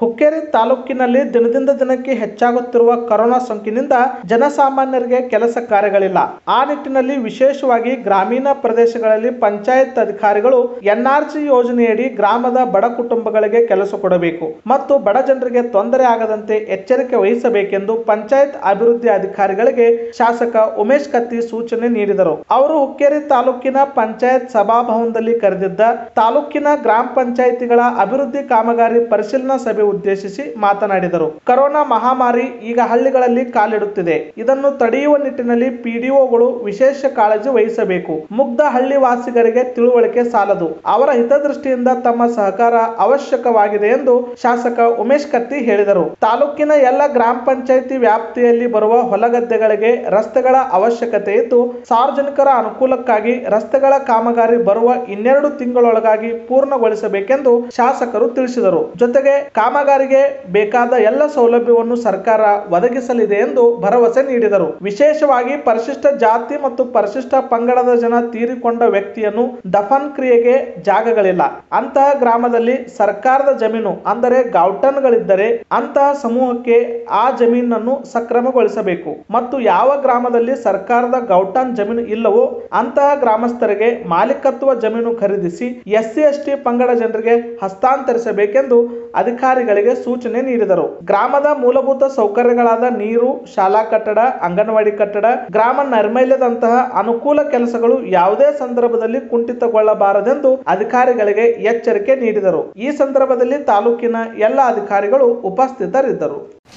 ಹುಕ್ಕೇರಿ ತಾಲೂಕಿನಲ್ಲಿ ದಿನದಿಂದ ದಿನಕ್ಕೆ ಹೆಚ್ಚಾಗುತ್ತಿರುವ ಕೊರೋನಾ ಸೋಂಕಿನಿಂದ ಜನಸಾಮಾನ್ಯರಿಗೆ ಕೆಲಸ ಕಾರ್ಯಗಳಿಲ್ಲ ಆ ನಿಟ್ಟಿನಲ್ಲಿ ವಿಶೇಷವಾಗಿ ಗ್ರಾಮೀಣ ಪ್ರದೇಶಗಳಲ್ಲಿ ಪಂಚಾಯತ್ ಅಧಿಕಾರಿಗಳು ಎನ್ಆರ್ಜಿ ಯೋಜನೆಯಡಿ ಗ್ರಾಮದ ಬಡ ಕುಟುಂಬಗಳಿಗೆ ಕೆಲಸ ಕೊಡಬೇಕು ಮತ್ತು ಬಡ ಜನರಿಗೆ ತೊಂದರೆ ಆಗದಂತೆ ಎಚ್ಚರಿಕೆ ವಹಿಸಬೇಕೆಂದು ಪಂಚಾಯತ್ ಅಭಿವೃದ್ಧಿ ಅಧಿಕಾರಿಗಳಿಗೆ ಶಾಸಕ ಉಮೇಶ್ ಕತ್ತಿ ಸೂಚನೆ ನೀಡಿದರು ಅವರು ಹುಕ್ಕೇರಿ ತಾಲೂಕಿನ ಪಂಚಾಯತ್ ಸಭಾಭವನದಲ್ಲಿ ಕರೆದಿದ್ದ ತಾಲೂಕಿನ ಗ್ರಾಮ ಪಂಚಾಯಿತಿಗಳ ಅಭಿವೃದ್ಧಿ ಕಾಮಗಾರಿ ಪರಿಶೀಲನಾ ಸಭೆ ಉದ್ದೇಶಿಸಿ ಮಾತನಾಡಿದರು ಕೊರೋನಾ ಮಹಾಮಾರಿ ಈಗ ಹಳ್ಳಿಗಳಲ್ಲಿ ಕಾಲಿಡುತ್ತಿದೆ ಇದನ್ನು ತಡೆಯುವ ನಿಟ್ಟಿನಲ್ಲಿ ಪಿಡಿಒಗಳು ವಿಶೇಷ ಕಾಳಜಿ ವಹಿಸಬೇಕು ಮುಗ್ಧ ಹಳ್ಳಿ ವಾಸಿಗರಿಗೆ ತಿಳುವಳಿಕೆ ಸಾಲದು ಅವರ ಹಿತದೃಷ್ಟಿಯಿಂದ ತಮ್ಮ ಸಹಕಾರ ಅವಶ್ಯಕವಾಗಿದೆ ಎಂದು ಶಾಸಕ ಉಮೇಶ್ ಕತ್ತಿ ಹೇಳಿದರು ತಾಲೂಕಿನ ಎಲ್ಲ ಗ್ರಾಮ ಪಂಚಾಯಿತಿ ವ್ಯಾಪ್ತಿಯಲ್ಲಿ ಬರುವ ಹೊಲಗದ್ದೆಗಳಿಗೆ ರಸ್ತೆಗಳ ಅವಶ್ಯಕತೆ ಇದ್ದು ಸಾರ್ವಜನಿಕರ ಅನುಕೂಲಕ್ಕಾಗಿ ರಸ್ತೆಗಳ ಕಾಮಗಾರಿ ಬರುವ ಇನ್ನೆರಡು ತಿಂಗಳೊಳಗಾಗಿ ಪೂರ್ಣಗೊಳಿಸಬೇಕೆಂದು ಶಾಸಕರು ತಿಳಿಸಿದರು ಜೊತೆಗೆ ಕಾಮಗಾರಿಗೆ ಬೇಕಾದ ಎಲ್ಲ ಸೌಲಭ್ಯವನ್ನು ಸರ್ಕಾರ ಒದಗಿಸಲಿದೆ ಎಂದು ಭರವಸೆ ನೀಡಿದರು ವಿಶೇಷವಾಗಿ ಪರಿಶಿಷ್ಟ ಜಾತಿ ಮತ್ತು ಪರಿಶಿಷ್ಟ ಪಂಗಡದ ಜನ ತೀರಿಕೊಂಡ ವ್ಯಕ್ತಿಯನ್ನು ದಫನ್ ಕ್ರಿಯೆಗೆ ಜಾಗಗಳಿಲ್ಲ ಅಂತಹ ಗ್ರಾಮದಲ್ಲಿ ಸರ್ಕಾರದ ಜಮೀನು ಅಂದರೆ ಗೌಟನ್ಗಳಿದ್ದರೆ ಅಂತಹ ಸಮೂಹಕ್ಕೆ ಆ ಜಮೀನನ್ನು ಸಕ್ರಮಗೊಳಿಸಬೇಕು ಮತ್ತು ಯಾವ ಗ್ರಾಮದಲ್ಲಿ ಸರ್ಕಾರದ ಗೌಟನ್ ಜಮೀನು ಇಲ್ಲವೋ ಅಂತಹ ಗ್ರಾಮಸ್ಥರಿಗೆ ಮಾಲೀಕತ್ವ ಜಮೀನು ಖರೀದಿಸಿ ಎಸ್ಸಿ ಎಸ್ಟಿ ಪಂಗಡ ಜನರಿಗೆ ಹಸ್ತಾಂತರಿಸಬೇಕೆಂದು ಅಧಿಕಾರಿಗಳಿಗೆ ಸೂಚನೆ ನೀಡಿದರು ಗ್ರಾಮದ ಮೂಲಭೂತ ಸೌಕರ್ಯಗಳಾದ ನೀರು ಶಾಲಾ ಕಟ್ಟಡ ಅಂಗನವಾಡಿ ಕಟ್ಟಡ ಗ್ರಾಮ ನೈರ್ಮಲ್ಯದಂತಹ ಅನುಕೂಲ ಕೆಲಸಗಳು ಯಾವುದೇ ಸಂದರ್ಭದಲ್ಲಿ ಕುಂಠಿತಗೊಳ್ಳಬಾರದೆಂದು ಅಧಿಕಾರಿಗಳಿಗೆ ಎಚ್ಚರಿಕೆ ನೀಡಿದರು ಈ ಸಂದರ್ಭದಲ್ಲಿ ತಾಲೂಕಿನ ಎಲ್ಲ ಅಧಿಕಾರಿಗಳು ಉಪಸ್ಥಿತರಿದ್ದರು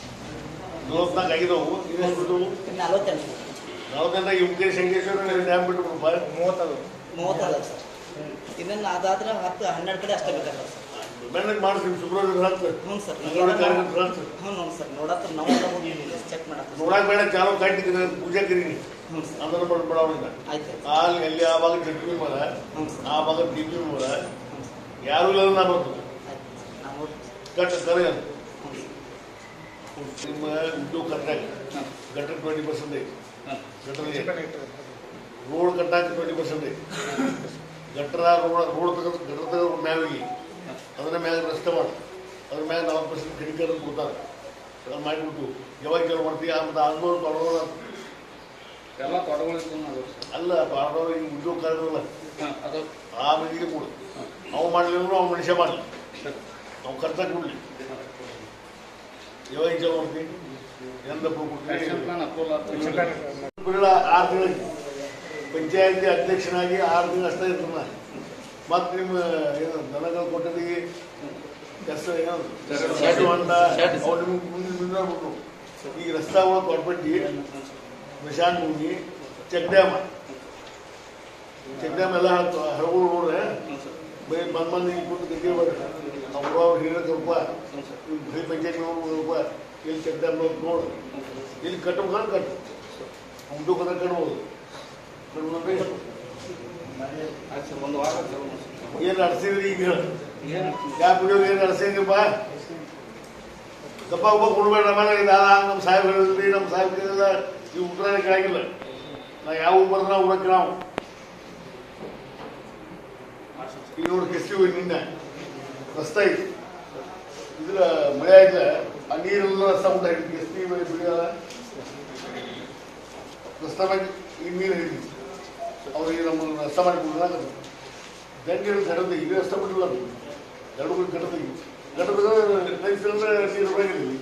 ನಲವತ್ನಾಲ್ಕು ಆಗಿದ್ದವು ಇನ್ನೆಷ್ಟು ಬಿದ್ದವು ನಲವತ್ತೆಂಟು ನಲವತ್ತೆಂಟಾಗಿ ಉಮ್ಕೇರಿ ಶಂಕೇಶ್ವರ ಡ್ಯಾಮ್ ಬಿಟ್ಟು ಮೂವತ್ತದು ಮೂವತ್ತಲ್ಲ ಸರ್ ಇದನ್ನು ಅದಾದ್ರೆ ಹತ್ತು ಹನ್ನೆರಡು ಕಡೆ ಅಷ್ಟೇ ಬೇಕಾಗಲ್ಲ ಸರ್ ಬೆಣ್ಣಗೆ ಮಾಡಿಸ್ತೀವಿ ಶುಕ್ರವಾರ ಹತ್ತು ಹ್ಞೂ ಸರ್ ಮಂಗಳವಾರ ಕಾರ್ಯಕ್ರಮ ಹತ್ತು ಹ್ಞೂ ನೋಡಿ ಸರ್ ನೋಡತ್ರ ನಾವು ಚೆಕ್ ಮಾಡತ್ತೆ ನೋಡಕ್ ಬೇಡ ಚಾಲು ಕಟ್ಟಿದ್ದೀನಿ ಪೂಜೆ ಕರೀನಿ ಹ್ಞೂ ಸರ್ ಅದನ್ನು ಮಾಡ್ಬಿಡೋಣ ಆಯ್ತು ಅಲ್ಲಿ ಅಲ್ಲಿ ಆ ಭಾಗ ಚಟ್ನಿ ಮರ ಹ್ಞೂ ಸರ್ ಆ ಭಾಗ ಟಿಪಿ ಮರ ಯಾರು ಇಲ್ಲ ನಾ ಬರ್ತದೆ ಆಯ್ತು ನಾವು ನೋಡಿ ಕಟ್ಟ ಕರೆ ಅದು. ಹ್ಞೂ ಸರ್ ನಿಮ್ಮ ಉದ್ಯೋಗ ಕಟ್ಟಾಗ ಗಟ್ಟರ್ ಟ್ವೆಂಟಿ ಪರ್ಸೆಂಟ್ ಐತಿ ಗಟ್ಟರ್ ರೋಡ್ ಕಟ್ಟಾಕ ಟ್ವೆಂಟಿ ಪರ್ಸೆಂಟ್ ಐತಿ ಗಟ್ರ ರೋಡ್ ರೋಡ್ ತಗೊಂಡು ಗಟ್ರ ತಗೊಂಡು ಮ್ಯಾವಿಗೆ ಅದನ್ನ ಮ್ಯಾಗ ರಸ್ತೆ ಮಾಡಿ ಅದ್ರ ಮ್ಯಾಗ ನಲವತ್ತು ಪರ್ಸೆಂಟ್ ಕಿಡಿಕರ್ ಕೊಡ್ತಾರೆ ಅದನ್ನ ಮಾಡಿಬಿಟ್ಟು ಯಾವಾಗ ಕೆಲವು ಮಾಡ್ತೀವಿ ಆಮೇಲೆ ಆದ್ಮೇಲೆ ತೊಡೋದ ಎಲ್ಲ ತೊಡಗೊಳಿಸ್ಕೊಂಡು ಅಲ್ಲ ಪಾಡೋರು ಈಗ ಉದ್ಯೋಗ ಕಾರ್ಯಲ್ಲ ಅದು ಆ ಮಂದಿಗೆ ಕೊಡು ಅವು ಮಾಡಲಿಲ್ಲ ಅವ್ನು ಮನುಷ್ಯ ಮಾಡಲಿ ಅವ್ನು ಖರ್ಚ ಕೊಡಲಿ ಯಾವಾಗ ಚಲೋ ಮಾಡ್ತೀವಿ ಎಂದಪ್ಪ ಆಕ್ಷನ್ ಕೊಡ್ತೀವಿ ಪ್ಲಾನ್ ಅಪ್ರೂವಲ್ ಆಗ್ತದೆ ಬಿಡಲ್ಲ ಆರು ತಿಂಗಳಿಗೆ ಪಂಚಾಯತಿ ಅಧ್ಯಕ್ಷನಾಗಿ ಆರು ತಿಂಗಳು ಅಷ್ಟೇ ಇರ್ತಾನ ಮತ್ತು ನಿಮ್ಮ ಏನು ದನಗಳು ಕೊಟ್ಟದಿಗೆ ಕೆಲಸ ಏನು ಶೆಡ್ ಹೊಂಡ ಅವ್ರು ನಿಮ್ಗೆ ಮುಂದೆ ಮುಂದೆ ಬಿಟ್ರು ಈಗ ರಸ್ತಾಗಳು ಕೊಟ್ಬಿಟ್ಟು ಸ್ಮಶಾನ ಭೂಮಿ ಚೆಕ್ ಡ್ಯಾಮ್ ಚೆಕ್ ಡ್ಯಾಮ್ ಎಲ್ಲ ಹರಗಳು ನೋಡ್ರೆ ಬರೀ ಬಂದ್ ಮಂದಿ ಕೊಟ್ಟು ಗದ್ದೆ ಬರ್ರಿ ಅವ್ರು ಅವ್ರು ಹಿರಿಯರ್ ಸ್ವಲ್ಪ ಬರೀ ಪಂಚಾಯತ್ ಸ್ವಲ್ಪ ಇಲ್ಲಿ ಚೆಕ್ ಡ್ಯಾಮ್ ನೋಡು ಇಲ್ಲಿ ಕಟ್ಟಬೇಕು ಕಟ್ಟು ಉಂಟು ಕದ ಕಟ್ಬೋದು ಆಯ್ತು ಸರ್ ಒಂದು ವಾರ ಚಲೋ ಮಾಡ್ಸಿ. ಏನು ನಡೆಸಿದ್ರಿ ಈಗ ಏನು ಯಾವ ಬಿಡೋ ಏನು ನಡೆಸಿದ್ರಪ್ಪ ದಪ್ಪ ಒಬ್ಬ ಕೊಡ್ಬೇಡ ಆಮೇಲೆ ಇದಾದ ನಮ್ಮ ಸಾಹೇಬ್ ಹೇಳಿದ್ರಿ ನಮ್ಮ ಸಾಹೇಬ್ ಹೇಳಿದ ಈ ಉತ್ತರನೇ ಕೇಳಾಗಿಲ್ಲ ನಾ ಯಾವ ಬರ್ದ ನಾವು ಉಡಕ್ಕೆ ನಾವು ಈಗ ನೋಡಿ ಕೆಸ್ತಿ ಹೋಗಿ ನಿನ್ನೆ ರಸ್ತೆ ಐತಿ ಇದ್ರ ಮಳೆ ಆಯ್ತ ಆ ನೀರೆಲ್ಲ ರಸ್ತೆ ಉಂಟ ಹಿಡಿದು ಕೆಸ್ತಿ ಬಿಡಿಯಲ್ಲ ರಸ್ತೆ ಮಾಡಿ ಈ ನೀರು ಹಿಡಿದು ಅವ್ರಿಗೆ ನಮ್ಮ ರಸ್ತೆ ಮಾಡಿ ಕೊಡಲಾಗ ದಂಗೆ ಗಡದ ಇದು ರಸ್ತೆ ಬಿಟ್ಟಿಲ್ಲ ಅದು ಗಡದ ಗಡದ ಗಡದ ಲೈಫ್ ಅಂದ್ರೆ ನೀರು ಬರಂಗಿಲ್ಲ